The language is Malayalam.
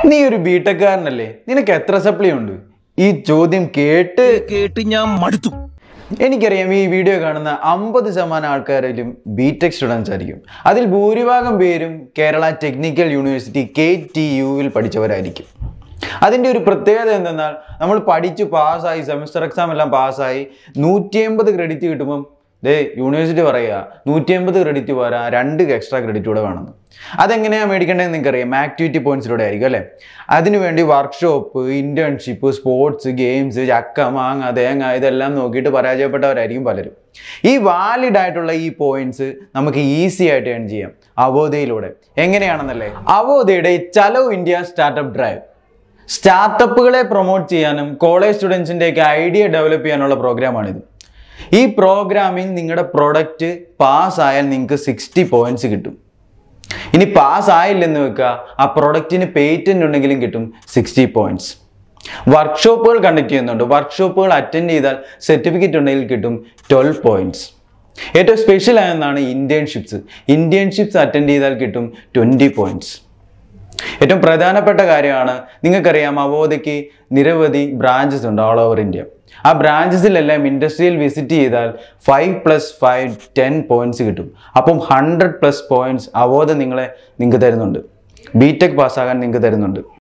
നീ ഒരു ബിടെക്കാരനല്ലേ നിനക്ക് എത്ര സപ്ലി ഉണ്ട് ഈ ചോദ്യം കേട്ട് കേട്ട് ഞാൻ മടുത്തു എനിക്കറിയാം ഈ വീഡിയോ കാണുന്ന അമ്പത് ശതമാനം ആൾക്കാരിലും ബിടെക് സ്റ്റുഡൻസ് ആയിരിക്കും അതിൽ ഭൂരിഭാഗം പേരും Kerala technical university K T യുവിൽ പഠിച്ചവരായിരിക്കും അതിൻ്റെ ഒരു പ്രത്യേകത എന്തെന്നാൽ നമ്മൾ പഠിച്ച് പാസ്സായി സെമിസ്റ്റർ എക്സാം എല്ലാം പാസ്സായി നൂറ്റി എൺപത് ക്രെഡിറ്റ് കിട്ടുമ്പം ദേ യൂണിവേഴ്സിറ്റി പറയുക നൂറ്റി എൺപത് ക്രെഡിറ്റ് പോരാ രണ്ട് എക്സ്ട്രാ ക്രെഡിറ്റ് കൂടെ വേണമെന്ന് അതെങ്ങനെയാണ് മേടിക്കേണ്ടതെന്ന് നിങ്ങൾക്കറിയാം ആക്ടിവിറ്റി പോയിന്റ്സിലൂടെ ആയിരിക്കും അല്ലേ അതിനുവേണ്ടി വർക്ക്ഷോപ്പ് ഇന്റേൺഷിപ്പ് സ്പോർട്സ് ഗെയിംസ് ചക്ക മാങ്ങ തേങ്ങ ഇതെല്ലാം നോക്കിയിട്ട് പരാജയപ്പെട്ടവരായിരിക്കും പലരും ഈ വാലിഡ് ആയിട്ടുള്ള ഈ പോയിന്റ്സ് നമുക്ക് ഈസി ആയിട്ട് ഏൺ ചെയ്യാം അവോധയിലൂടെ എങ്ങനെയാണെന്നല്ലേ അവോധയുടെ ചലോ ഇന്ത്യ സ്റ്റാർട്ടപ്പ് ഡ്രൈവ് സ്റ്റാർട്ടപ്പുകളെ പ്രൊമോട്ട് ചെയ്യാനും കോളേജ് സ്റ്റുഡൻസിൻ്റെയൊക്കെ ഐഡിയ ഡെവലപ്പ് ചെയ്യാനുള്ള പ്രോഗ്രാമാണിത് ഈ പ്രോഗ്രാമിൽ നിങ്ങളുടെ പ്രൊഡക്റ്റ് പാസ് ആയാൽ നിങ്ങൾക്ക് സിക്സ്റ്റി പോയിന്റ്സ് കിട്ടും ഇനി പാസ് ആയില്ലെന്ന് വെക്കുക ആ പ്രൊഡക്റ്റിന് പേറ്റന്റ് ഉണ്ടെങ്കിലും കിട്ടും സിക്സ്റ്റി പോയിന്റ്സ് വർക്ക്ഷോപ്പുകൾ കണ്ടക്ട് ചെയ്യുന്നുണ്ട് വർക്ക്ഷോപ്പുകൾ അറ്റൻഡ് ചെയ്താൽ സർട്ടിഫിക്കറ്റ് ഉണ്ടെങ്കിൽ കിട്ടും ട്വൽവ് പോയിന്റ്സ് ഏറ്റവും സ്പെഷ്യൽ ആയെന്നാണ് ഇന്റേൺഷിപ്സ് ഇന്റേൺഷിപ്സ് അറ്റൻഡ് ചെയ്താൽ കിട്ടും ട്വൻറ്റി പോയിന്റ്സ് ഏറ്റവും പ്രധാനപ്പെട്ട കാര്യമാണ് നിങ്ങൾക്കറിയാം അവോധയ്ക്ക് നിരവധി ബ്രാഞ്ചസ് ഉണ്ട് ഓൾ ഓവർ ഇന്ത്യ ആ ബ്രാഞ്ചസിലെല്ലാം ഇൻഡസ്ട്രിയിൽ വിസിറ്റ് ചെയ്താൽ five plus five ten points കിട്ടും അപ്പം ഹൺഡ്രഡ് പ്ലസ് പോയിന്റ്സ് അവോധ നിങ്ങളെ നിങ്ങൾക്ക് തരുന്നുണ്ട് ബി ടെക് പാസ്സാകാൻ നിങ്ങൾക്ക് തരുന്നുണ്ട്